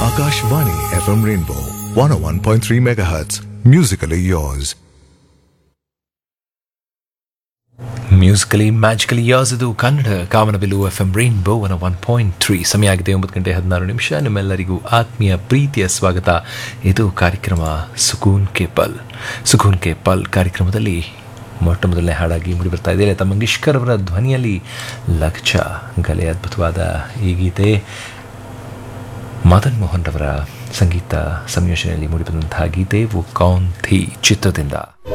Akashvani FM Rainbow 101.3 MHz. Musically yours. Musically magically yes ಇದು ಕನ್ನಡ ಕಾಮನಬಿಲ್ಲು F M rainbow one one point three ಸಮಯ ಆಗಿದೆ ಒಂಬತ್ತು ಗಂಟೆ ಹದಿನಾರು ನಿಮಿಷ ನಿಮ್ಮೆಲ್ಲರಿಗೂ ಆತ್ಮೀಯ ಪ್ರೀತಿಯ ಸ್ವಾಗತ ಇದು ಕಾರ್ಯಕ್ರಮ ಸುಕೂನ್ ಕೆ ಪಲ್ ಸುಕೂನ್ ಕೆ ಪಲ್ ಕಾರ್ಯಕ್ರಮದಲ್ಲಿ ಮೊಟ್ಟ ಮೊದಲನೇ ಹಾಡಾಗಿ ಮೂಡಿಬರ್ತಾ ಇದೆ ಲತಾ ಮಂಗೇಶ್ಕರ್ ಅವರ ಧ್ವನಿಯಲ್ಲಿ ಲಕ್ಷ ಗಲೆ ಅದ್ಭುತವಾದ ಈ ಗೀತೆ ಮದನ್ ಮೋಹನ್ ರವರ ಸಂಗೀತ ಸಂಯೋಜನೆಯಲ್ಲಿ ಮೂಡಿಬಂದಂತಹ ಗೀತೆ ವು ಕೌನ್ ಥಿ ಚಿತ್ರದಿಂದ